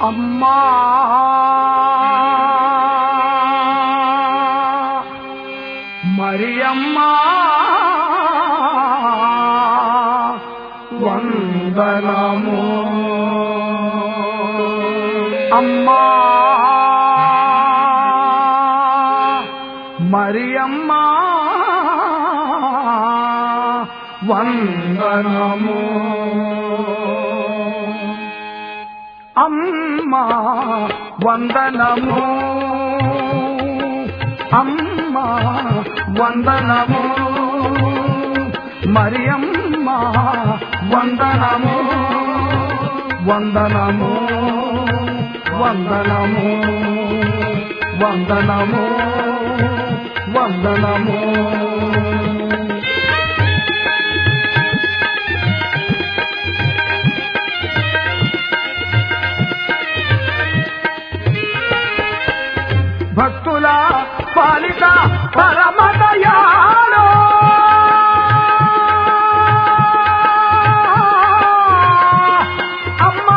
అమ్మా మరియమ్మా వందనము అమ్మా మరియమ్మా వందనము అమ్మా వందనము అమ్మా వందనము మరియమ్మ వందనము వందనము వందనము వందనము వందనము భక్తుల పాలిత పరమదయాలో అమ్మా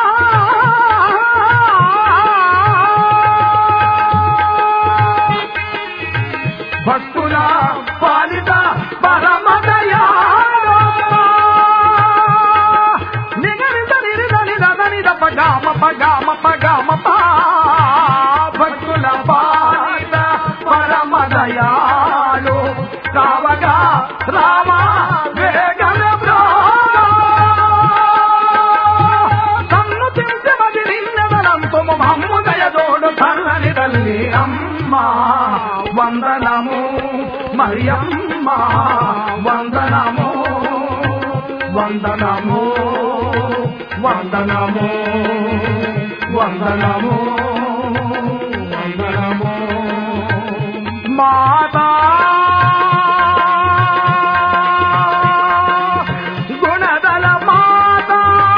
భక్తుల పాలిత పరమదయాలో నిగరిత నిరిద నిద నిద పగామ పగామ పగామ పా భక్తుల పాలిత పరమదయాలు కావగా రామ వేగన కన్ను తింటమది నిన్నదనంతో మమ్ము దయదోడు కన్నని తల్లి అమ్మ వందనము మరియమ్మ వందనము వందనము వందనము వందనము వందనము మాతా గుణదల మాతా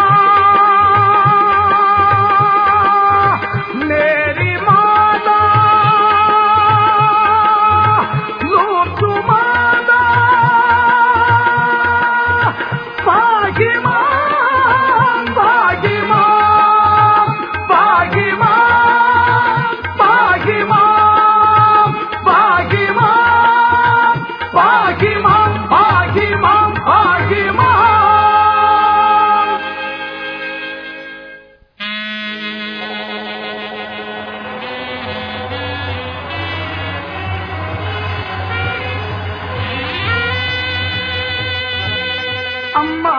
మేరీ మాతా లోకు మాతా పాగిమా పాగిమా పాగిమా పాగిమా పాగిమా పాగిమా పాగిమా పాగిమా అమ్మా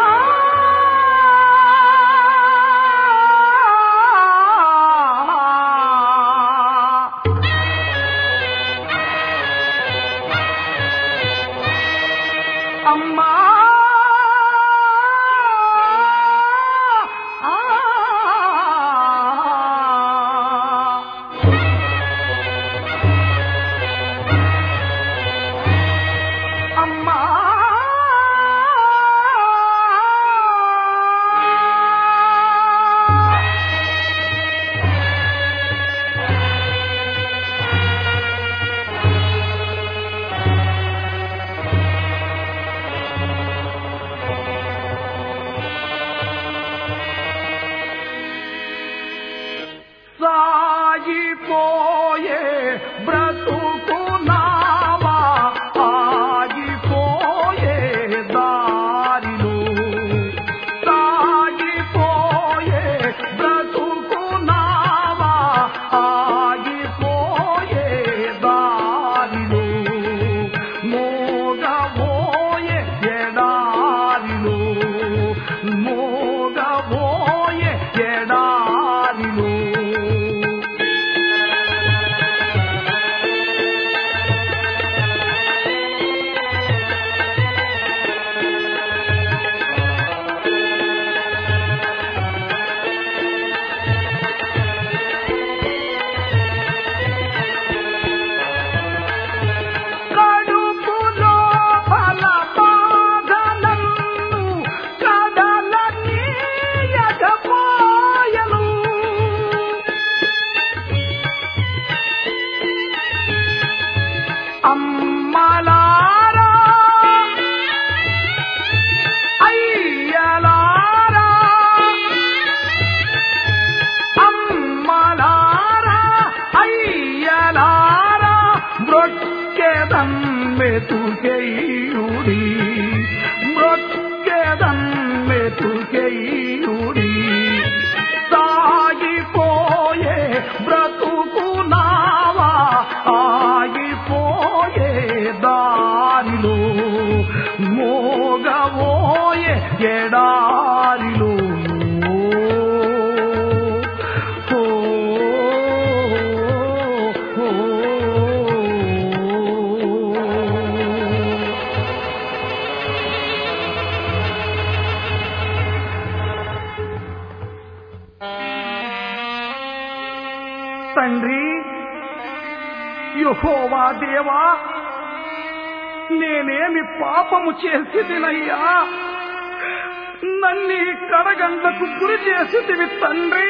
అమ్మా అమ్మా సాగిపోయే బ్రతుకు నావా ఆగిపోయే దారిలో సాగిపోయే బ్రతుకు నావా ఆగిపోయే దారిలో మోగబోయే ఎడారిలో మోగబోయే ఎడారిలో మెతుకెయ్యుడి మృక్కెదన్ మెతుకెయ్యుడి సాగిపోయే బ్రతుకు నావా ఆగిపోయే దారిలో మోగవోయే ఎడారిలో ఓ, ఓ, ఓ. తండ్రి యహోవా దేవా నేనేమి పాపము చేసిదినయ్యా నన్ని కడగండ్లకు గురి చేసిదివి తండ్రి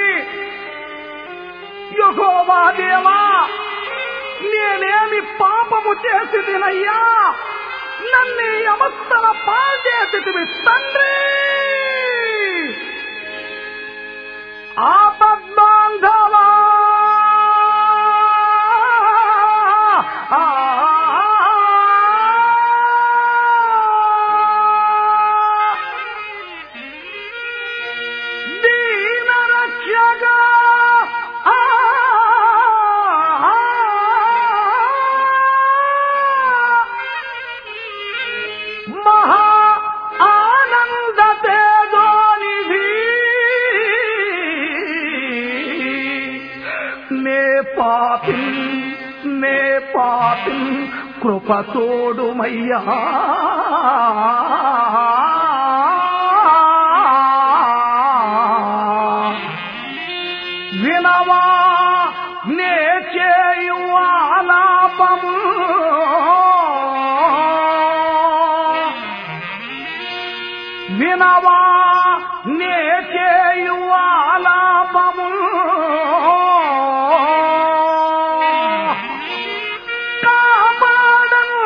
యహోవా దేవా నేనేమి పాపము చేసిదినయ్యా నన్ను అవస్థల పాల్చేసిదివి తండ్రి ఆపద్బాంధవా దీనరక్షగా మహా ఆనంద తేజోనిధి నే పాపి నే పాపి కృప తోడుమయ్యా వినవా నే చేయు ఆలాపము వినవా నే చేయు ఆలాపము కాపాడను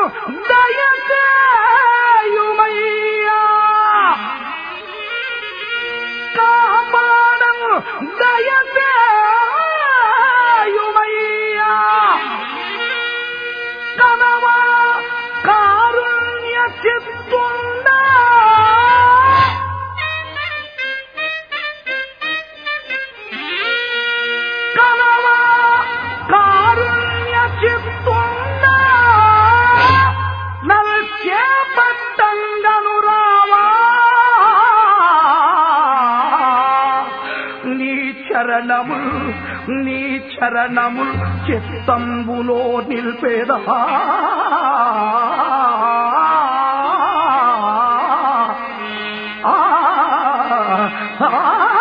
దయచేయుమయ్యా కాపాడను దయచేయుమయ్యా కనవా కారుణ్య చిత్తుండా కనవా కారుణ్య చిత్తుండా నన్ను చేపట్టంగను రావా నీ చరణము నీ చరణము చిత్తంబులో నిల్పేదా ఆ, ఆ,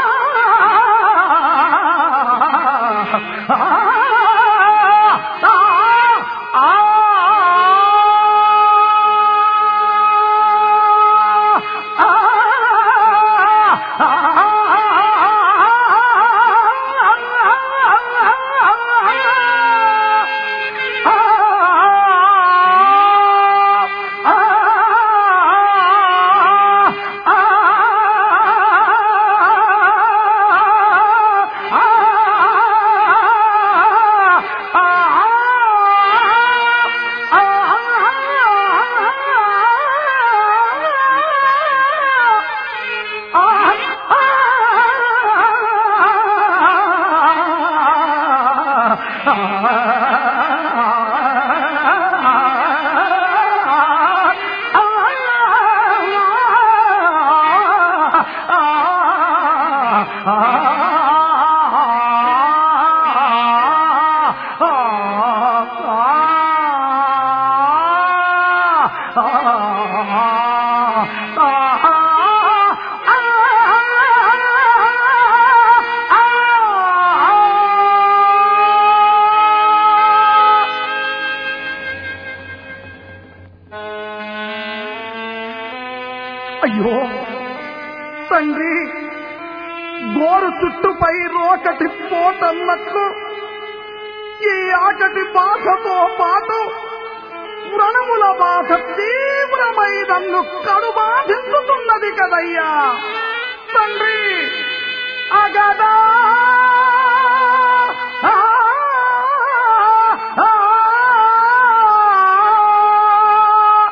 అయ్యో తండ్రి గోరు చుట్టుపై రోకటి పోతన్నట్లు ఈ ఆకటి బాధతో పాటు వ్రణముల బాధ తీవ్రమై నన్ను కడు బాధించుతున్నది కదయ్యా తండ్రి అగదా ఆ, ఆ, ఆ,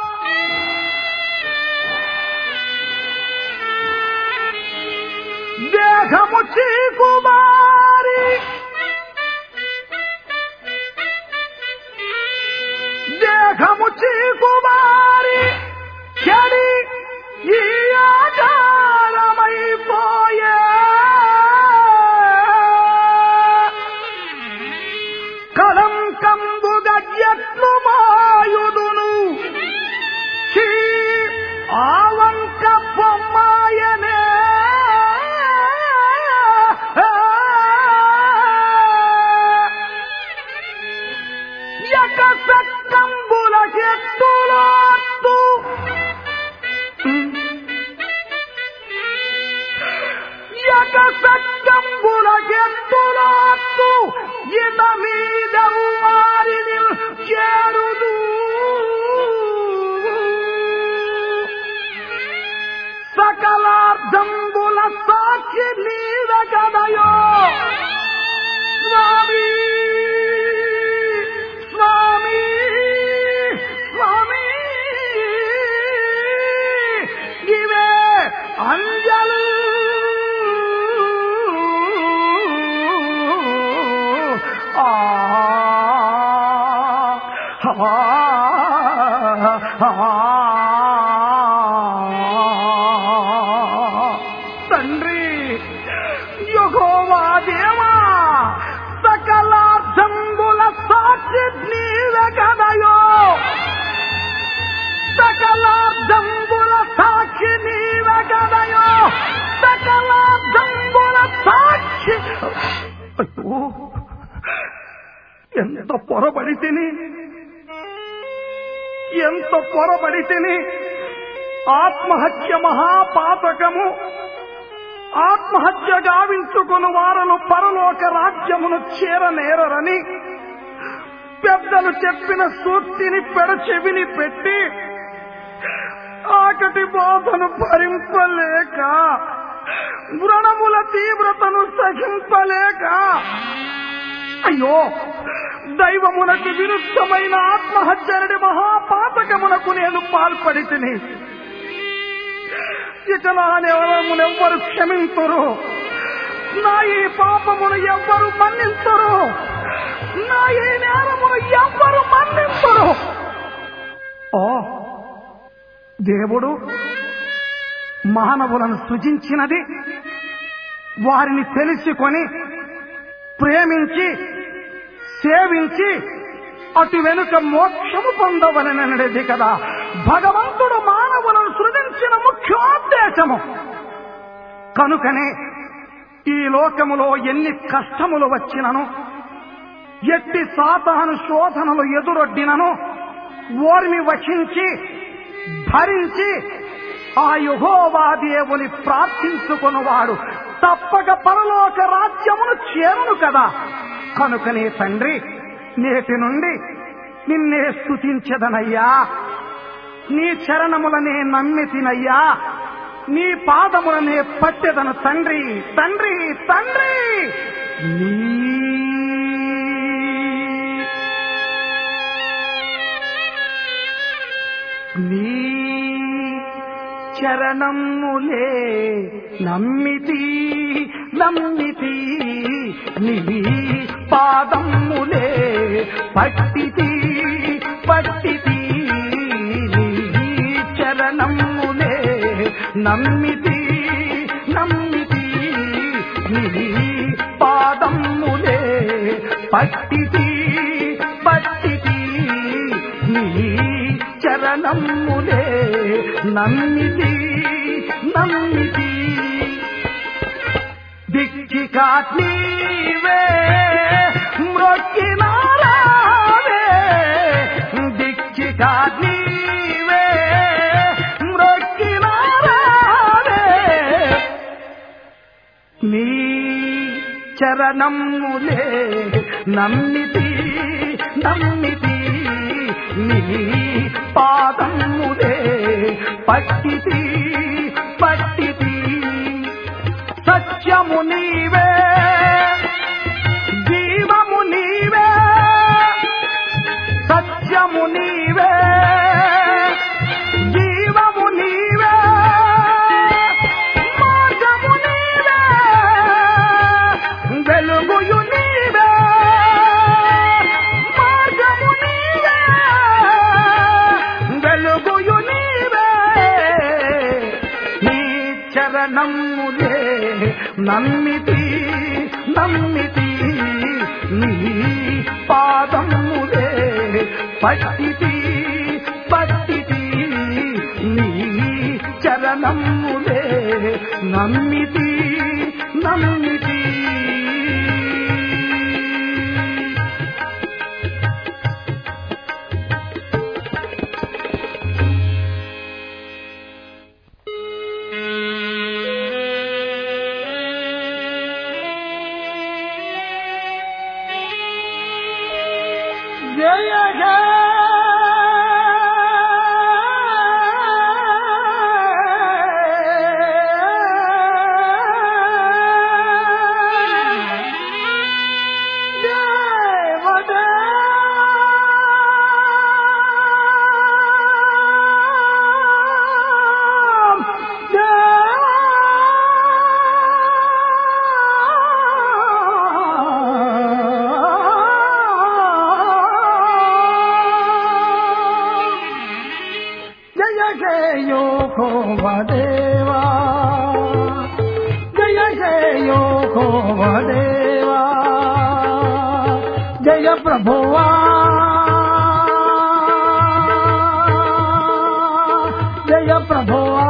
అయ్యో ఎంత పొరబడి తిని ఎంత పొరబడి తిని ఆత్మహత్య మహాపాతకము ఆత్మహత్య గావించుకుని వారలు పరలోక రాజ్యమును చేరనేరరని పెద్దలు చెప్పిన సూక్తిని పెడచెవిని పెట్టి ఆకటి బాధను భరింపలేక వ్రణముల తీవ్రతను సహింపలేక అయ్యో దైవమునకు విరుద్ధమైన ఆత్మహత్యనుడి మహాపాతకమునకు నేను పాల్పడితిని ఇక నా నేరమునెవ్వరు క్షమింతురు నా ఈ పాపమును ఎవ్వరు మన్నింతురు నా ఈ నేరమును ఎవ్వరు మన్నింతురు ఓ దేవుడు మానవులను సృజించినది వారిని తెలుసుకొని ప్రేమించి సేవించి అటు వెనుక మోక్షము పొందవలననేది కదా భగవంతుడు మానవులను సృజించిన ముఖ్యోద్దేశము కనుకనే ఈ లోకములో ఎన్ని కష్టములు వచ్చినను ఎట్టి సాతాను శోధనలు ఎదురొడ్డినను ఓర్మి వచించి భరించి ఆ యుహోవా దేవుని ప్రార్థించుకున్నవాడు తప్పక పరలోక రాజ్యమును చేరును కదా కనుకనే తండ్రి నేటి నుండి నిన్నే స్తుతించదనయ్యా నీ చరణములనే నమ్మి తినయ్యా నీ పాదములనే పట్టెదను తండ్రి తండ్రి తండ్రి నీ నీ చరణములే నమ్మితి నమ్మితి నీ పాదములే పట్టితి పట్టితి నీ చరణములే నమ్మితి నమ్మితి నీ పాదములే పట్టితి పట్టితి నీ చరణములే నమ్మితి నమ్మితి దిక్కికా నీవే మ్రొక్కినారావే దిక్కికా నీవే మ్రొక్కినారావే నీ చరణములే నమ్మితి నమ్మితి నీ పాదములే పట్టితి పట్టితి సత్యము నీవే జీవము నీవే సత్యము నీవే జీవము నీవే మార్గము నీవే వెలుగుయు నీవే మార్గము నీవే వెలుగుయు నీవే నీ చరణములే నమ్మితి నమ్మితి నీ పాదములే పట్టితి పట్టితి నీ చరణములే నమ్మితి నమ్మితి జయ జయ జయో దేవా జయ జయో దేవా జయ ప్రభువా జయ ప్రభువా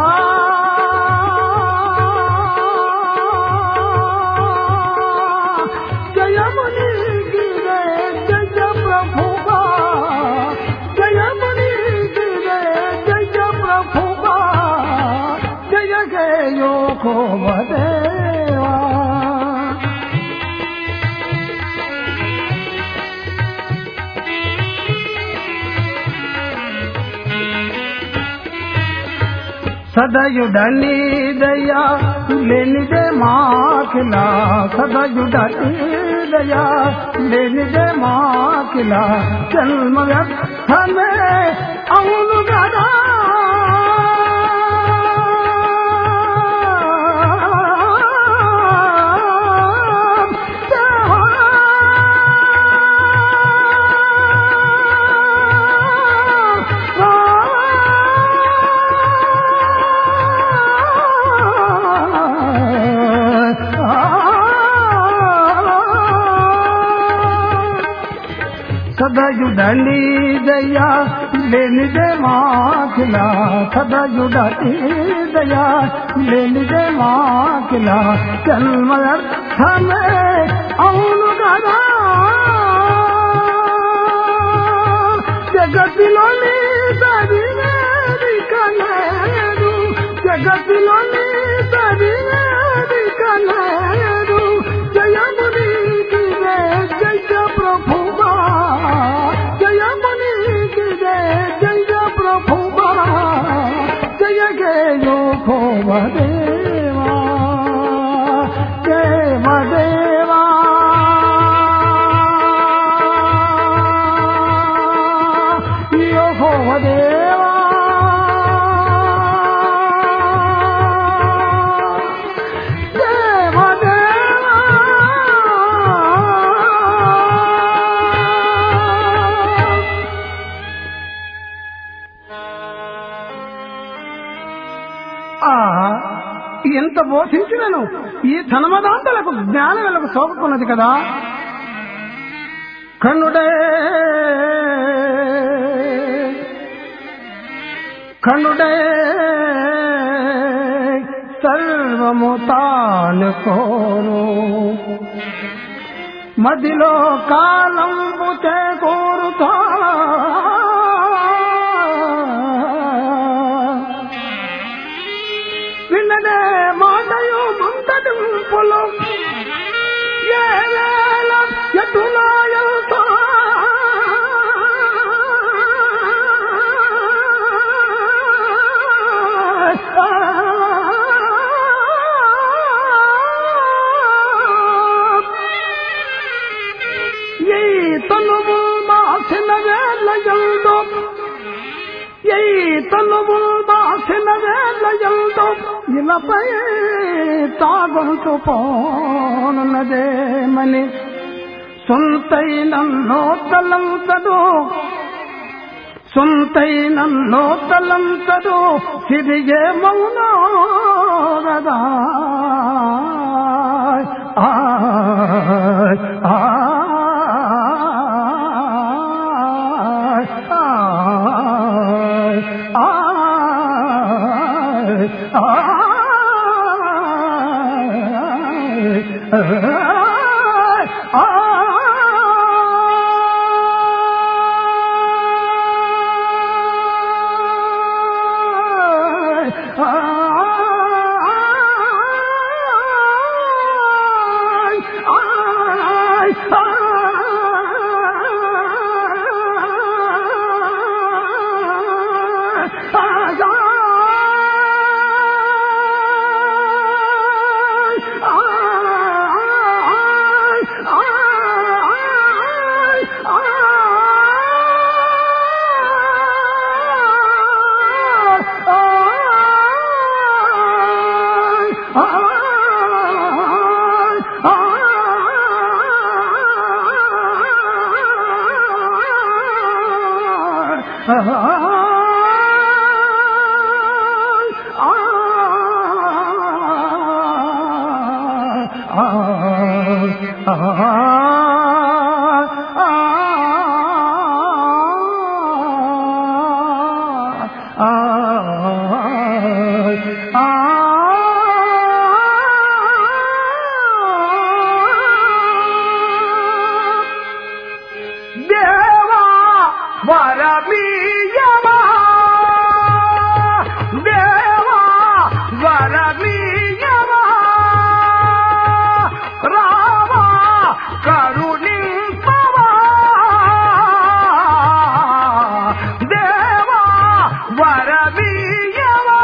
జయ मुनि गिरे जय प्रभुवा जय मुनि गिरे जय प्रभुवा जय गे यो को देवा సదయుడని దయా లేనిదే మాకిలా సదయుడని దయా లేనిదే మాకిలా జన్మ వ్యర్థమే అవును కదా సదయుడని దయా లేనిదే మాకిలా సదయుడని దయా లేనిదే మాకిలా జన్మ వ్యర్థమే అవును కదా జగతిలోని సరివేది కలేదు జగతిలోని సరివేది కలేదు జయముని గిరే జయ ప్రభువా జయముని గిరే జయ ప్రభువా జయ గేయో భోవదేవా దేవదేవా యో భోవదేవా దేవదేవా ఆ ఎంత బోధించినను ఈ ధనమదాంతలకు జ్ఞానం వెలకు సోకున్నది కదా కన్నుడే కన్నుడే సర్వము తాను కోను మదిలో కాలంబు చేకూరుతా విన్నదే మాటయు ముందడింపులు ఏ వేళ ఎటులాయల్తో ఈ తనువు మాసిన వేళ ఎల్దో ఈ తనువు మాసిన వేళ ఎల్దో ఇలపై తాగుంటూ పోనున్నదేమని సొంతైన తలంతడు సొంతైన తలంతడు సిరిగే మౌనో గదా ఆ ఆ వరమీయవా దేవా వరమీయవా రావా కరుణింపవా దేవా వరమీయవా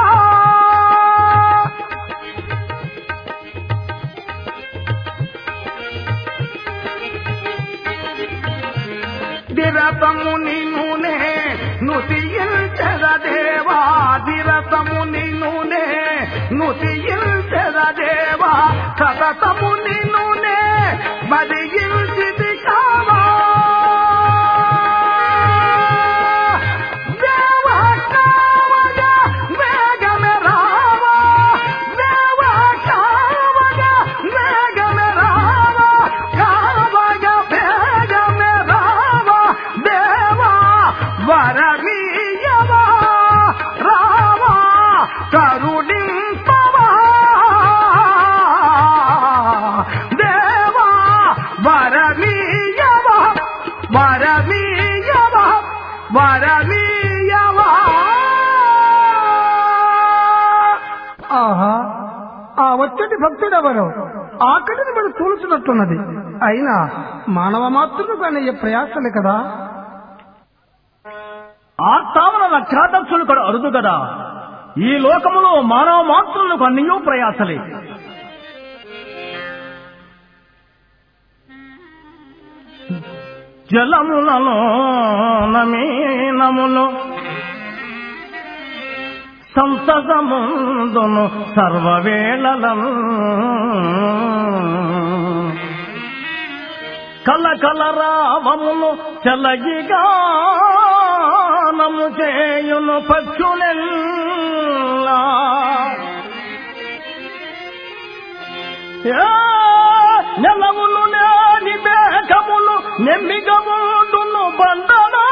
దిరతము నిన్నునే నుతియించద దేవా దిరతము నిన్నునే నుతియించద దేవా సతతము నిన్నునే మరియించిది కావా దేవా కావగా వేగమే రావా దేవా కావగా వేగమే రావా కావగా వేగమే రావా దేవా వరమీయవా రావా కరుణింపవా దేవా వరమీయవా వరమీయవా వరమీయవా ఆహా ఆ వచ్చటి భక్తుడెవరు ఆకలిని మనం తూలుతున్నట్టున్నది అయినా మానవ మాతృడు కానీ ప్రయాసలే కదా ఆ తామన లక్షాదక్షులు కూడా అరుదు కదా ఈ లోకములో మానవ మాత్రులకు అన్నయూ ప్రయాసలే జలములలో నమీనములు సంతసముందును సర్వవేళలను కల కల రావమును చలగిగా నము చేయును పక్షులెల్లా ఏ నెలవును లేని మేఘములు నెమ్మిగముండును బండనా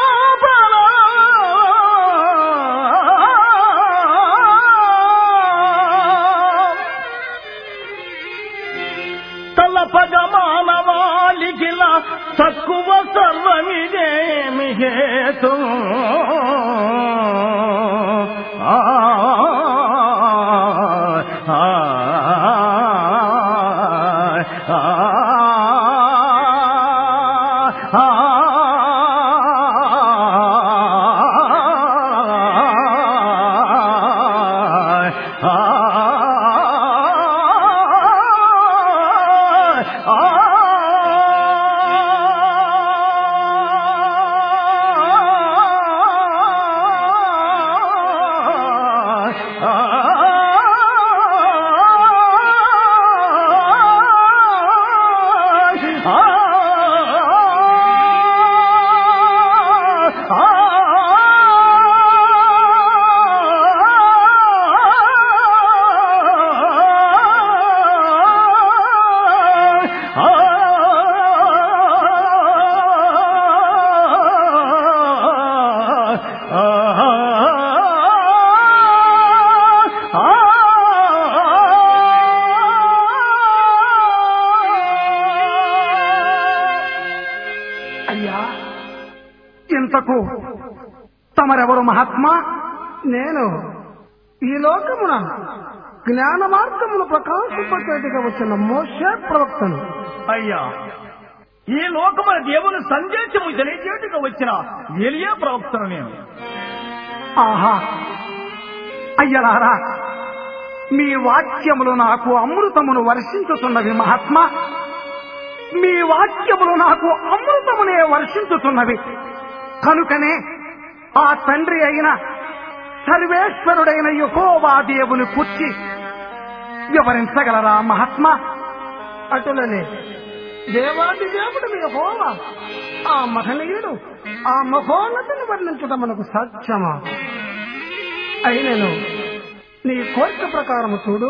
తలపగ మానవాళికిల తక్కువ సర్వమిదేమి హేతు ఆ, ఆ, ఆ, ఆ, అయ్యా ఇంతకు తమరెవరు మహాత్మా నేను ఈ లోకమున జ్ఞాన మార్గమును ప్రకాశింపచేటిగా వచ్చిన మోషే ప్రవక్తను అయ్యా ఈ లోకమున దేవుని సందేశము తెలియచేటుగా వచ్చిన ఎలియా ప్రవక్తను నేను ఆహా అయ్యలారా మీ వాక్యములు నాకు అమృతమును వర్షించుతున్నవి మహాత్మా మీ వాక్యములు నాకు అమృతమునే వర్షించుతున్నవి కనుకనే ఆ తండ్రి అయిన సర్వేశ్వరుడైన యహోవా దేవుని కూర్చి వివరించగలరా మహాత్మా అటులనే దేవాది దేవుడు మీ యెహోవా ఆ మహనీయుడు ఆ మహోన్నతిని వర్ణించడం మనకు సాధ్యమా అయినను నీ కోరిక ప్రకారము చూడు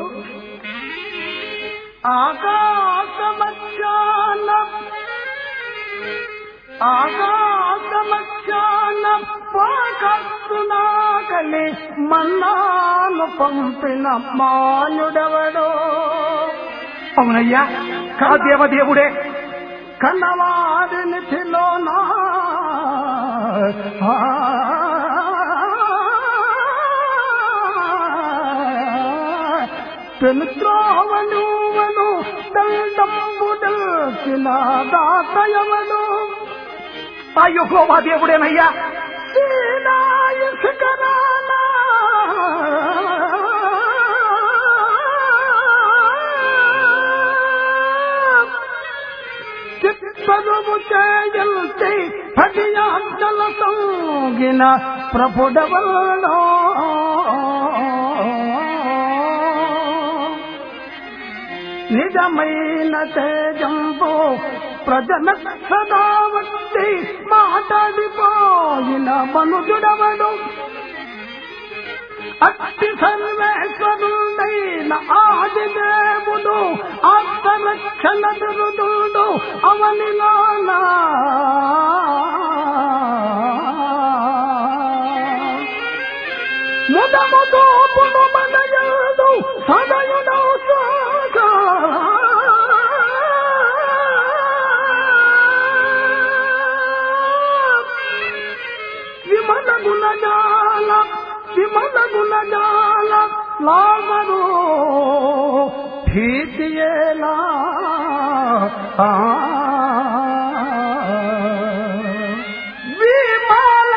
ఆకాశమధ్యాన ఆకాశమధ్యాన పాకస్తునాకలి మన్నాను పంపిన మానుడవడో అవునయ్యా కా దేవదేవుడే కన్నవాడిని తిలోనా పెనుత్రోవనువను దండంబుదల్చిన దాతయవను అయ్యో మా దేవుడేనయ్యా శ్రీనాయకరానా చిత్తరుము చేయంతే భగియాంతల సంగిన ప్రభుడవల్లో నిజమైన తేజంబో ప్రజల సదా వచ్చి మాట్లాడిపోయిన మనుజుడవడు అట్టి సర్వేశ్వరుడైన ఆదిదేవుడు ఆత్మరక్షణ దురుదుడు అవనిలోనా ముదముతో పును మనయడు సదయుడు సాగా విమల గుణజాల విమల గుణజాల లాగరు భీతియేలా ఆ. విమల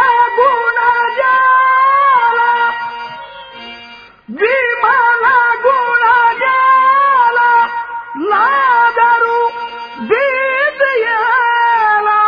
గుణజాల విమల గుణజాల లాగరు భీతియేలా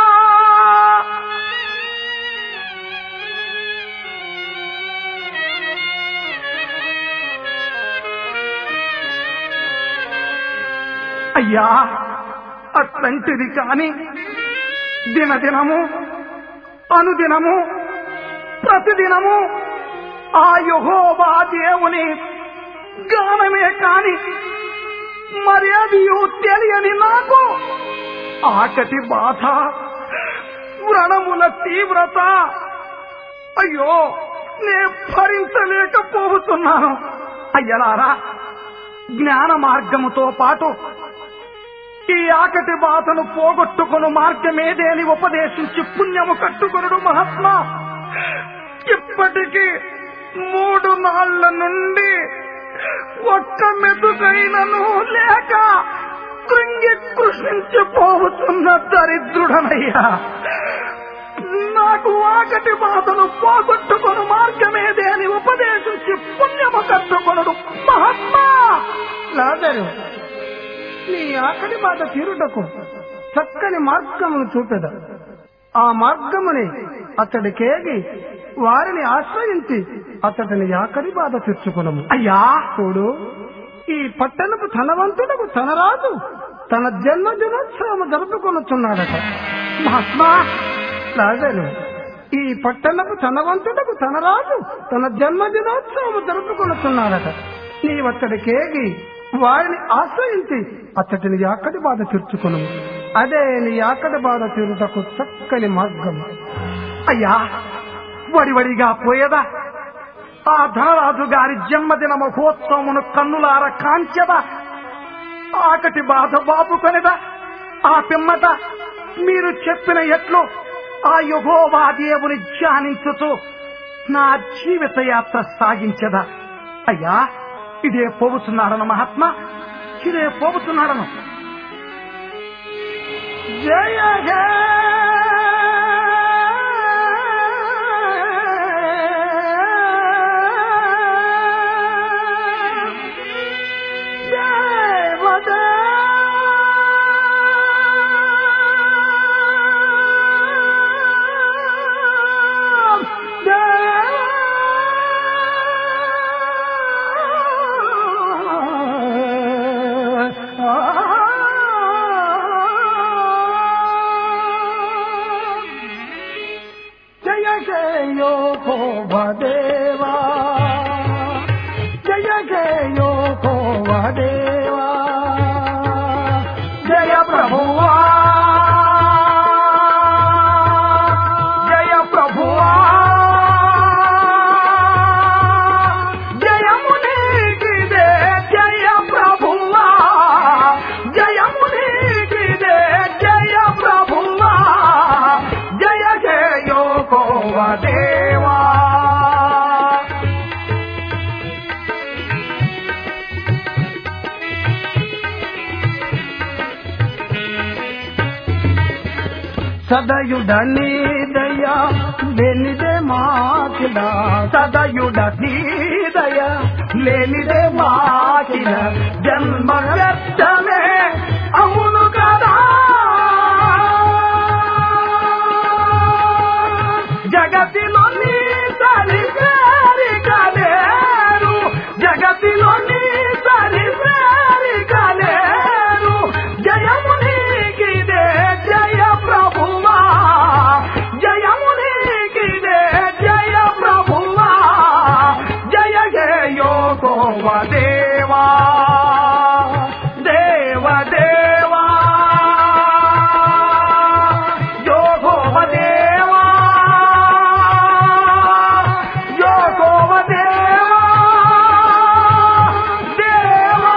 అయ్యా అట్లాంటిది కాని దినదినము అనుదినము ప్రతిదినము ఆ యహోవా దేవుని గానమే కాని మర్యాదయు తెలియని నాకు ఆకటి బాధ వ్రణముల తీవ్రత అయ్యో నే భరించలేకపోతున్నాను అయ్యలారా జ్ఞాన మార్గముతో పాటు ఈ ఆకటి బాధను పోగొట్టుకుని మార్గమేదేని ఉపదేశించి పుణ్యము కట్టుకొనుడు మహాత్మా ఇప్పటికీ మూడు నాళ్ల నుండి ఒక్క మెతుకైనను లేక కృంగి కృషించిపోతున్న దరిద్రుడనయ్యా నాకు ఆకటి బాధను పోగొట్టుకొను మార్గమేదే అని ఉపదేశించి పుణ్యము కట్టుకొనుడు మహాత్మా లాజరు నీ ఆకలి బాధ తీరుటకు చక్కని మార్గమును చూపెద ఆ మార్గముని అతడికేగి వారిని ఆశ్రయించి అతడిని ఆకలి బాధ తీర్చుకునము అయ్యా చూడు ఈ పట్టణపు ధనవంతుడకు తన రాజు తన జన్మ దినోత్సవం జరుపుకొనుచున్నాడట మహాత్మా లాజరు ఈ పట్టణపు ధనవంతుడకు తన రాజు తన జన్మ దినోత్సవం జరుపుకొనుచున్నాడట నీవత్తడికేగి వారిని ఆశ్రయించి అతడిని ఆకలి బాధ తీర్చుకును అదే నీ ఆకలి బాధ తీరుటకు చక్కని మార్గం అయ్యా వడివడిగా పోయేదా ఆ ధనరాజు గారి జన్మదిన మహోత్సవమును కన్నులార కాంచెదా ఆకటి బాధ బాపుకొనిదా ఆ పిమ్మట మీరు చెప్పిన ఎట్లు ఆ యుగోవా దేవుని ధ్యానించుతూ నా జీవిత యాత్ర సాగించదా అయ్యా ఇదే పోవుతున్నాడను మహాత్మా ఇదే పోవుతున్నాడను జయ జయ జయో భోవదేవా జయ జయో భోవదేవా జయ ప్రభువా జయ ప్రభువా జయము నీకిదే జయ ప్రభువా జయము నీకిదే జయ ప్రభువా జయ జయో సదయుడ నీదయ లేనిదే మాకిల సదయుడ నీదయ లేనిదే మాకిల జన్మ వ్యర్థమే అవును కదా జగతిలో నీ సరి పేరికలేరు జగతిలో నీ సరి పేరికలేరు జయము నీకిదే జయ ప్రభువా జయము నీకిదే జయ ప్రభువా జయ జయో కోవ దేవా దేవ దేవా యోగోవ దేవా యోగోవ దేవా దేవా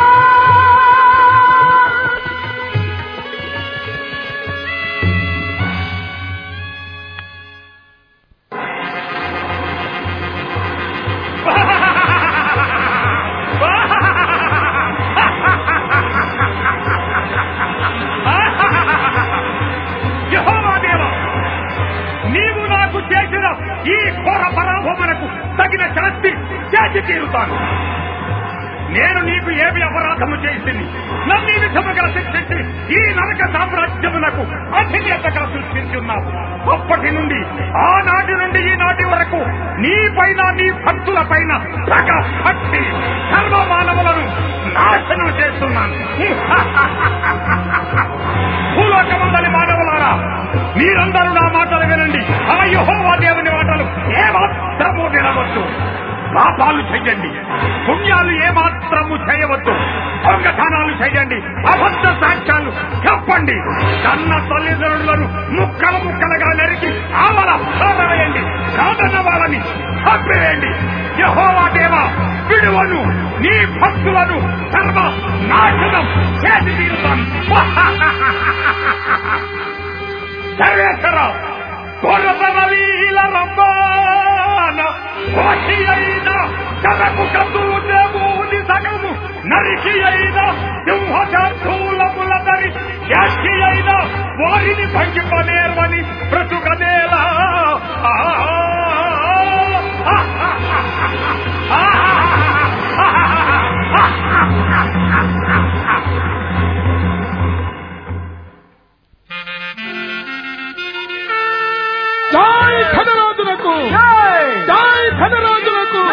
యెహోవా దేవా నీవు నాకు చేసిన ఈ ఘోర పరాభవనకు తగిన శాస్తి చేసి తీరుతాను నేను నీకు ఏమి అపరాధము చేసింది నన్ను ఈ విధముగా శిక్షించి ఈ నరక సామ్రాజ్యమునకు అధినేతగా సృష్టించున్నావు అప్పటి నుండి ఆనాటి నుండి ఈనాటి వరకు నీ పైన నీ భక్తుల పైన సగ భక్తి సర్వ మానవులను నాశనం చేస్తున్నాను భూలోకమందలి మానవులారా మీరందరూ నా మాటలు వినండి ఆ యెహోవా దేవుని మాటలు ఏమాత్రము వినవద్దు పాపాలు చెయ్యండి పుణ్యాలు ఏమాత్రము చేయవద్దు దొంగతనాలు చేయండి అబద్ధ సాక్ష్యాలు చెప్పండి కన్న తల్లిదండ్రులను ముక్కలు ముక్కలుగా నరికి ఆవల పారవేయండి కాదన్న వాళ్ళని చంపివేయండి యహోవా దేవా విడువను నీ భక్తులను సర్వ నాశనం చేసి తీరుతాను సర్వేశ్వర కొరతనలీల రంబాన కోటి అయిన కరకు కదూని సగము నరికి అయిన సింహూలముల దరి యాష్టి అయిన వారిని భంగిపనేర్వని బ్రతుకనేలా జై ధనరాజునకు జై ధనరాజునకు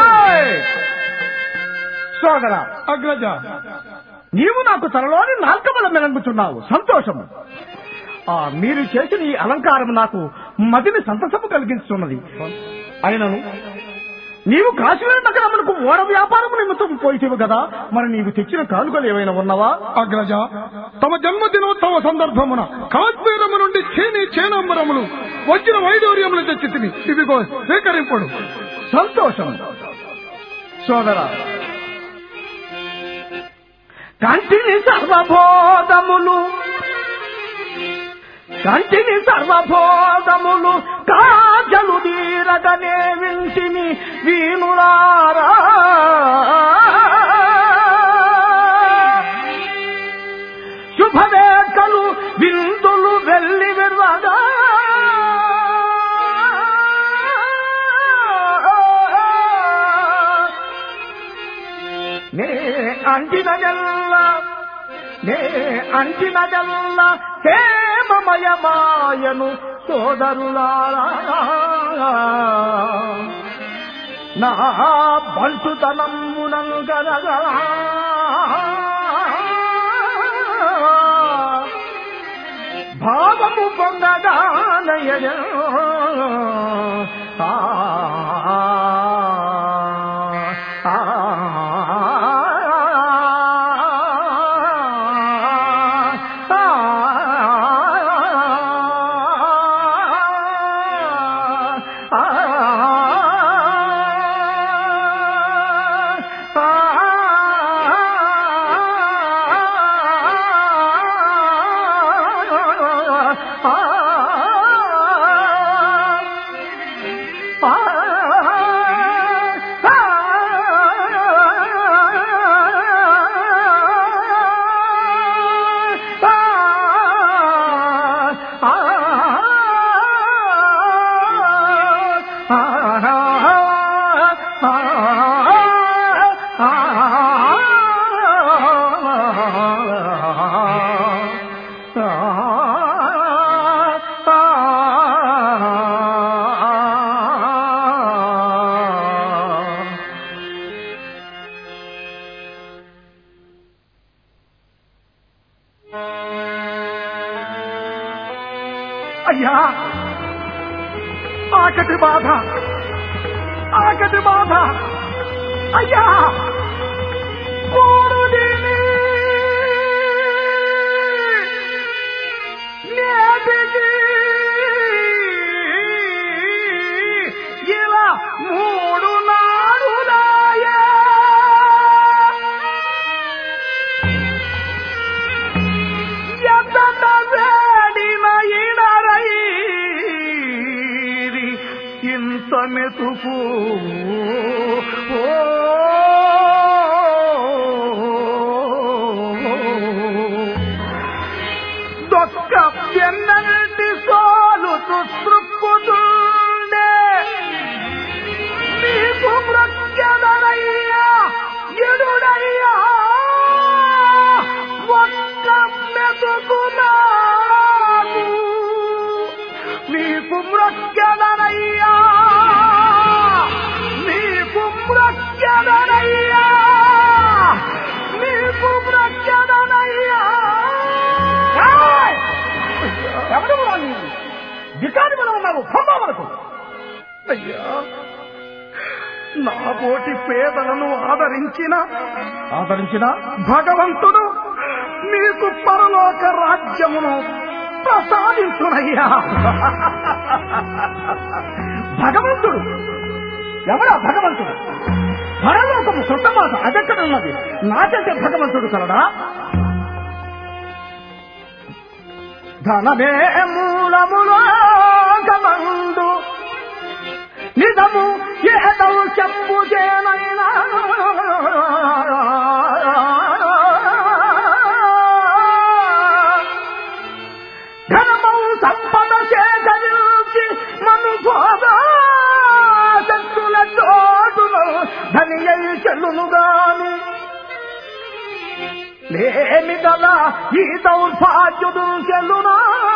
సోదర అగ్రజ నీవు నాకు త్వరలోని నాల్కబల మెలంగుచున్నావు సంతోషము ఆ మీరు చేసిన ఈ అలంకారం నాకు మదిని సంతసము కలిగిస్తున్నది అయినను నీవు కాశ్మీర నగరమునకు ఓడ వ్యాపారము నిమిత్తం పోయితేవు కదా మరి నీవు తెచ్చిన కానుకలు ఏమైనా ఉన్నవా అగ్రజ తమ జన్మదినోత్సవ సందర్భమున కాశ్మీరము నుండి చేని చేనంబరములు వచ్చిన వైడూర్యములు తెచ్చి తిని ఇదిగో స్వీకరింపుడు సంతోషం సోదర కంటిని సర్వబోధములు కంటిని సర్వబోధములు కాజలు తీరగనే వింటిని వీణులారా శుభవేకలు విందులు వెళ్ళి విర్వగా నే అంటినజల్ల నే అంటినజల్ల హేమమయమాయను సోదరులారా నా బంటుతనమ్మునం గలగలా భావము పొంగగానయ ఆ ఆ ఆ అయ్యా ఆకటి బాధ ఆకటి బాధ అయ్యా కూడు దీని నేటికి ఇలా మూడు నాడులాయా ఎద్దట వేడిన ఇడరైరి ఇంత మెతుకు ఓ దొక్క పెన్నటి సోలుతు త్రుక్కుతుండే నీకు మృత్యదనయ్యా ఎడుడయ్యా ఒక్క మెతుకున్నాను నీకు మృత్యదనయ్యా నీకు మృత్యదనయ్యా నీకు మృత్యదనయ్యా ఏయ్! ఎవరు నీవు దికాని మనం ఉన్నావు పంపా మనకు అయ్యా నా పోటి పేదలను ఆదరించిన ఆదరించిన భగవంతుడు మీకు పరలోక రాజ్యమును ప్రసాదించునయ్యా భగవంతుడు ఎవరా భగవంతుడు పరలోకము సొంతమాట అదెక్కడ ఉన్నది నాకంటే భగవంతుడు కలడా ధనమే మూలములోకమందు నిజము ఏదౌ చెప్పు చేనైనా ధనమౌ సంపద సేకరించి మను శక్తుల చోటును ధని అయి చెల్లునుగాని లేమి గల ఈ దౌర్భాగ్యుడు చెల్లునా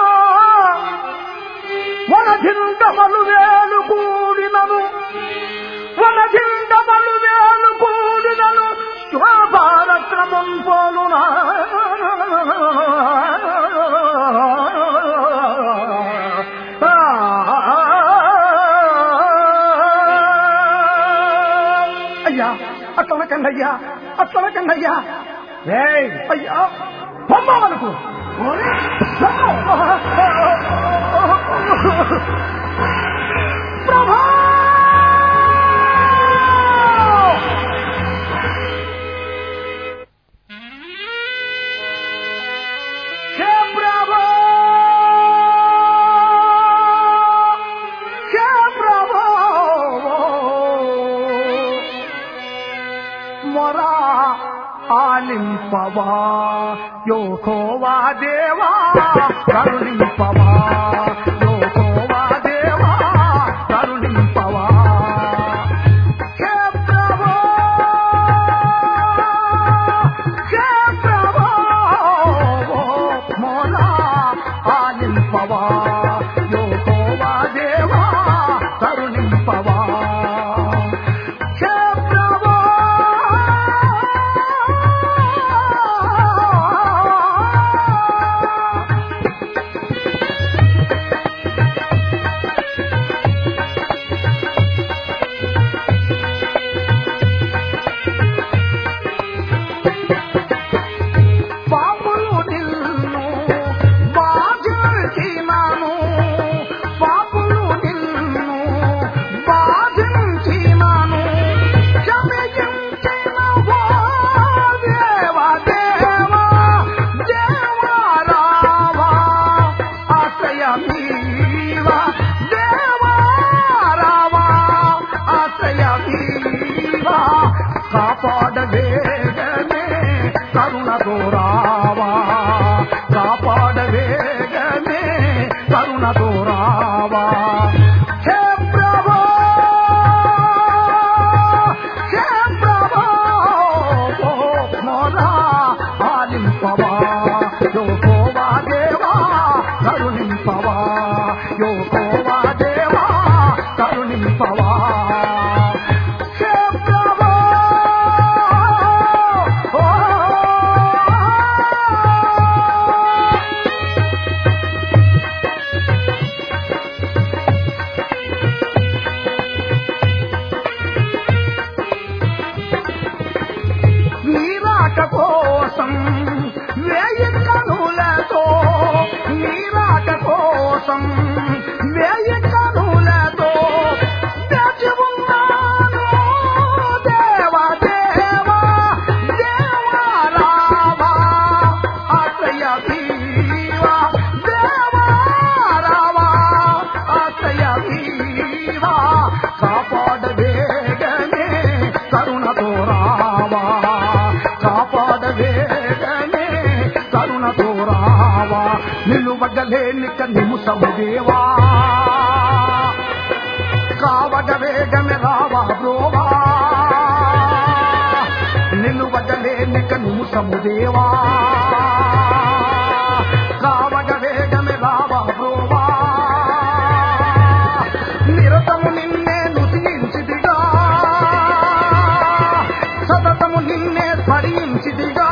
వనధింగమలు వేలు కూడినను వనధింగమలు వేలు కూడినను శోభారత్నముం పోలునా అయ్యా అట్లనకండయ్యా అట్లనకండయ్యా ఏయ్ అయ్యా పంపా మనకు ప్రభా హే ప్రభా హే ప్రభా మొరా ఆలింపవా యోకోవా దేవా కరుణింపవా యోకోవా దేవా కరుణింపవా హే ప్రభా హే ప్రభా మొరా ఆలింపవా యోకోవా దేవా కరుణింపవా హే ప్రభా పాపులు నిన్ను బాధించినాను పాపులు నిన్ను బాధించినాను క్షమించిన ఓ దేవా దేవా దేవా రావా ఆశ్రయమీవా దేవా రావా ఆశ్రయమీవా కాపాడవేగనే కరుణతో రావా కాపాడవేగనే కరుణతో రావా హే ప్రభా హే ప్రభా ఓ మోరా ఆలింపవా యోకోవా దేవా కరుణింపవా యోకోవా దేవా కరుణింపవా హే ప్రభా ఓ కోసం వేయి కనులతో వేచి ఉన్నాను దేవా దేవా దేవా రావా ఆశ్రయ దీవా దేవా రావా ఆశ్రయ దీవా కాపాడ వేగనే కరుణతో రావా కాపాడ వేగనే కరుణతో రావా నిలువగలేనిక నిముసము దేవా కావగ వేగమే రావా బ్రోవా నిలువగలేనిక నిముసము దేవా కావగ వేగమే రావా బ్రోవా నిరతము నిన్నే నుతించిదిగా సతతము నిన్నే స్మరించిదిగా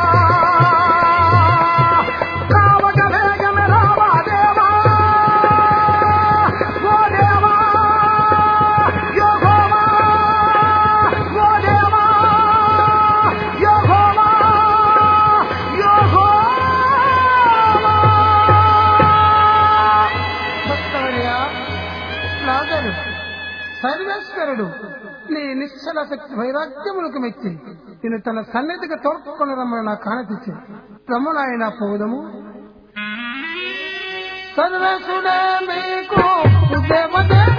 కావగ వేగమే రావా దేవా ఓ దేవా యెహోవా ఓ దేవా యెహోవా యెహోవా భక్తవర్యా లాజరు సర్వేశ్వరుడు నీ నిశ్చల శక్తి వైరాగ్యములకు మెచ్చి నేను తన సన్నిధికి తోడ్కొని రమ్మని నా కానతిచ్చి రమ్మనాయన పోదము సర్వేశుడే మీకు దేవదేవ